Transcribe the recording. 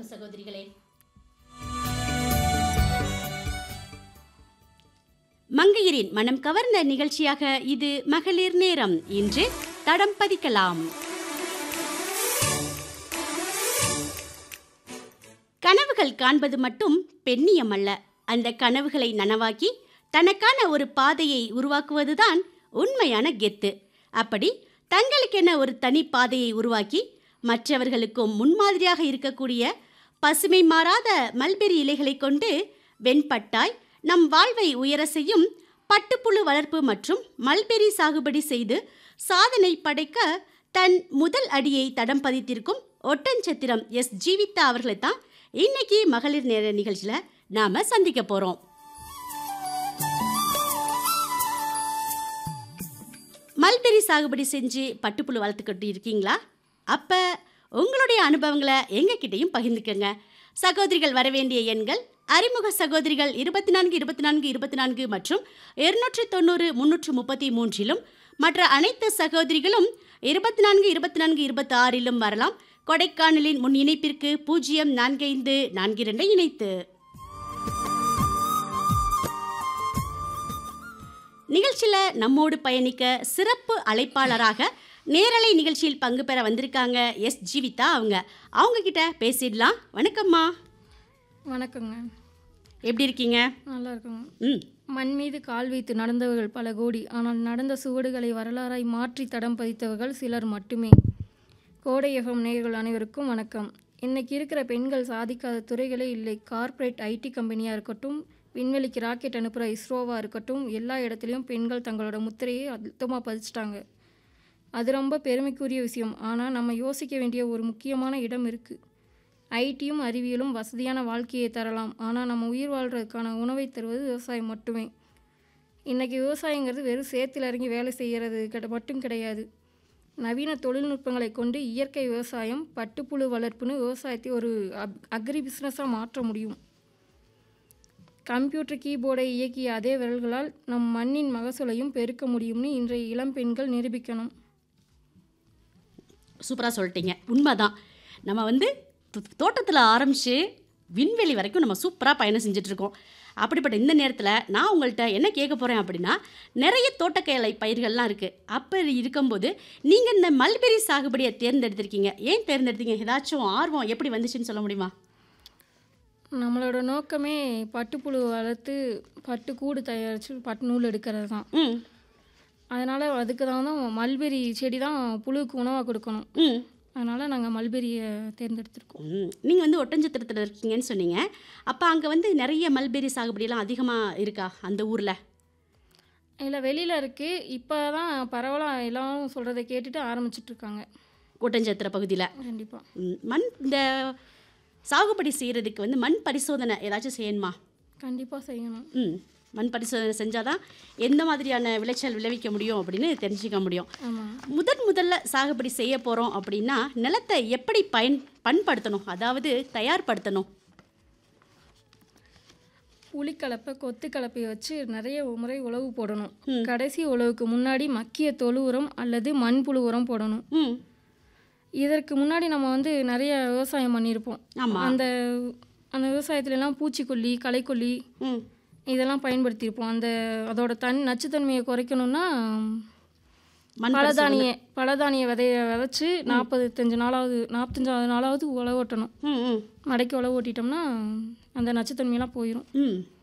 சகோதரிகளே மங்கையரின் மனம் கவர்ந்த நிகழ்ச்சியாக இது மகளிர் நேரம் இன்று தடம் பதிக்கலாம் கனவுகள் காண்பது மட்டும் பெண்ணியம் அல்ல அந்த கனவுகளை நனவாக்கி தனக்கான ஒரு பாதையை உருவாக்குவதுதான் உண்மையான கெத்து அப்படி தங்களுக்கென ஒரு தனி பாதையை உருவாக்கி மற்றவர்களுக்கும் முன்மாதிரியாக இருக்கக்கூடிய பசுமை மாறாத மல்பெரி இலைகளை கொண்டு வெண்பட்டாய் நம் வாழ்வை உயர செய்யும் பட்டுப்புழு வளர்ப்பு மற்றும் மல்பெரி சாகுபடி செய்து சாதனை படைக்க தன் முதல் அடியை தடம் பதித்திருக்கும் ஒட்டன்சத்திரம் எஸ் ஜீவிதா அவர்களை தான் இன்னைக்கு மகளிர் நேர நிகழ்ச்சியில் நாம சந்திக்க போறோம் மல்பெரி சாகுபடி செஞ்சு பட்டுப்புழு வளர்த்துக்கிட்டு இருக்கீங்களா அப்போ உங்களுடைய அனுபவங்களை எங்ககிட்டயும் பகிர்ந்துக்கங்க சகோதரிகள் வரவேண்டிய எண்கள் அறிமுக சகோதரிகள் இருபத்தி நான்கு இருபத்தி நான்கு இருபத்தி நான்கு மற்றும் இருநூற்றி தொண்ணூறு முன்னூற்று முப்பத்தி மூன்றிலும் மற்ற அனைத்து சகோதரிகளும் இருபத்தி நான்கு இருபத்தி நான்கு இருபத்தி ஆறிலும் வரலாம் கொடைக்கானலின் முன் இணைப்பிற்கு பூஜ்ஜியம் நான்கு ஐந்து நான்கு இரண்டை இணைத்து நிகழ்ச்சியில் நம்மோடு பயணிக்க சிறப்பு அழைப்பாளராக நேரலை நிகழ்ச்சியில் பங்கு பெற வந்திருக்காங்க எஸ் ஜீவிதா அவங்க அவங்க கிட்ட பேசிடலாம் வணக்கம்மா வணக்கங்க எப்படி இருக்கீங்க நல்லா இருக்குங்க ம் மண் மீது கால் வைத்து நடந்தவர்கள் பல கோடி ஆனால் நடந்த சுவடுகளை வரலாறாய் மாற்றி தடம் பதித்தவர்கள் சிலர் மட்டுமே கோடை எஃப்எம் நேயர்கள் அனைவருக்கும் வணக்கம் இன்னைக்கு இருக்கிற பெண்கள் சாதிக்காத துறைகளே இல்லை கார்ப்பரேட் ஐடி கம்பெனியாக இருக்கட்டும் விண்வெளிக்கு ராக்கெட் அனுப்புகிற இஸ்ரோவாக இருக்கட்டும் எல்லா இடத்துலையும் பெண்கள் தங்களோட முத்திரையை அழுத்தமாக பதிச்சிட்டாங்க அது ரொம்ப பெருமைக்குரிய விஷயம் ஆனால் நம்ம யோசிக்க வேண்டிய ஒரு முக்கியமான இடம் இருக்குது ஐடியும் அறிவியலும் வசதியான வாழ்க்கையை தரலாம் ஆனால் நம்ம உயிர் வாழ்கிறதுக்கான உணவை தருவது விவசாயம் மட்டுமே இன்றைக்கி விவசாயங்கிறது வெறும் சேத்துல இறங்கி வேலை செய்கிறது கிட மட்டும் கிடையாது நவீன தொழில்நுட்பங்களை கொண்டு இயற்கை விவசாயம் பட்டுப்புழு வளர்ப்புன்னு விவசாயத்தை ஒரு அப் அக்ரி பிஸ்னஸாக மாற்ற முடியும் கம்ப்யூட்டர் கீபோர்டை இயக்கிய அதே விரல்களால் நம் மண்ணின் மகசூலையும் பெருக்க முடியும்னு இன்றைய இளம் பெண்கள் நிரூபிக்கணும் சூப்பராக சொல்லிட்டீங்க உண்மைதான் நம்ம வந்து தோட்டத்தில் ஆரம்பித்து விண்வெளி வரைக்கும் நம்ம சூப்பராக பயணம் செஞ்சுட்ருக்கோம் அப்படிப்பட்ட இந்த நேரத்தில் நான் உங்கள்கிட்ட என்ன கேட்க போகிறேன் அப்படின்னா நிறைய தோட்டக்கலை பயிர்கள்லாம் இருக்குது அப்படி இருக்கும்போது நீங்கள் இந்த மல்பெரி சாகுபடியை தேர்ந்தெடுத்திருக்கீங்க ஏன் தேர்ந்தெடுத்தீங்க ஏதாச்சும் ஆர்வம் எப்படி வந்துச்சுன்னு சொல்ல முடியுமா நம்மளோட நோக்கமே பட்டுப்புழு வளர்த்து பட்டு கூடு தயாரித்து பட்டு நூல் எடுக்கிறது தான் ம் அதனால் அதுக்கு தான் தான் மல்பெரி செடி தான் புழுவுக்கு உணவாக கொடுக்கணும் ம் அதனால் நாங்கள் மல்பெரியை தேர்ந்தெடுத்திருக்கோம் நீங்கள் வந்து ஒட்டஞ்சத்திரத்தில் இருக்கீங்கன்னு சொன்னீங்க அப்போ அங்கே வந்து நிறைய மல்பெரி சாகுபடியெல்லாம் அதிகமாக இருக்கா அந்த ஊரில் இல்லை வெளியில் இருக்குது இப்போ தான் பரவலாக எல்லாரும் சொல்கிறத கேட்டுட்டு ஆரம்பிச்சிட்ருக்காங்க ஒட்டஞ்சத்திர பகுதியில் கண்டிப்பாக ம், மண் இந்த சாகுபடி செய்கிறதுக்கு வந்து மண் பரிசோதனை ஏதாச்சும் செய்யணுமா கண்டிப்பாக செய்யணும் ம் மண் பரிசோதனை செஞ்சால் தான் எந்த மாதிரியான விளைச்சல் விளைவிக்க முடியும் அப்படின்னு தெரிஞ்சுக்க முடியும் ஆமாம் முதன் முதல்ல சாகுபடி செய்ய போகிறோம் அப்படின்னா நிலத்தை எப்படி பயன் பண்படுத்தணும் அதாவது தயார்படுத்தணும் புளிக்கலப்பை கொத்து கலப்பையை வச்சு நிறைய முறை உழவு போடணும் கடைசி உழவுக்கு முன்னாடி மக்கிய தொழு உரம் அல்லது மண்புழு உரம் போடணும் ம் இதற்கு முன்னாடி நம்ம வந்து நிறைய விவசாயம் பண்ணியிருப்போம் ஆமாம் அந்த அந்த விவசாயத்துலலாம் பூச்சிக்கொல்லி களைக்கொல்லி ம் இதெல்லாம் பயன்படுத்தியிருப்போம் அந்த அதோட தன் நச்சுத்தன்மையை குறைக்கணும்னா மண் பலதானிய பலதானிய விதைய விதைச்சி நாற்பத்தஞ்சு நாளாவது நாற்பத்தஞ்சாவது நாளாவது உழவு ஓட்டணும் ம் ம் மடக்கி உழவு ஓட்டிட்டோம்னா அந்த நச்சுத்தன்மையெல்லாம் போயிடும் ம்